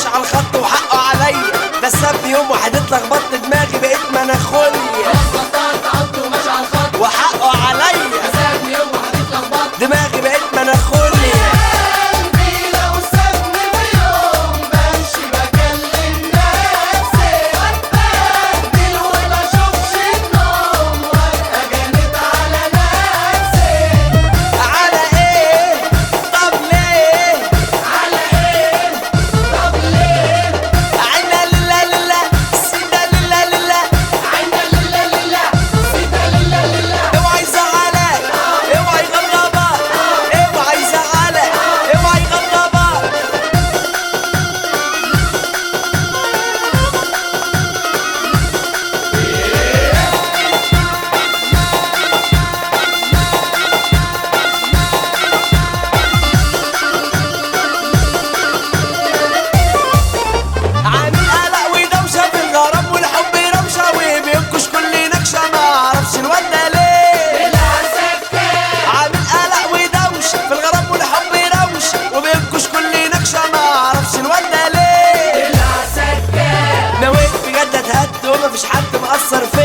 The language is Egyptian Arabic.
مش على الخط وحقه عليا ده السبت يوم واحد اتلخبطت دماغي بقيت مناخوليا وحقه عليا دماغي بقيت مناخوليا على ايه طب ليه عنا لله لله سيدا لله لله اوعى يزعلك اوعى يغضبك اوعى يزعلك اوعى يغضبك عامل قلق ودوشة في الغرام والحب روشة وبينكش كل نكشة ما اعرفش الواد ده ليه عامل قلق ودوشة في الغرام والحب روشة وبينكش كل نكشة ما اعرفش الواد ده ليه نويت بجد اتهد ومفيش حد مقصر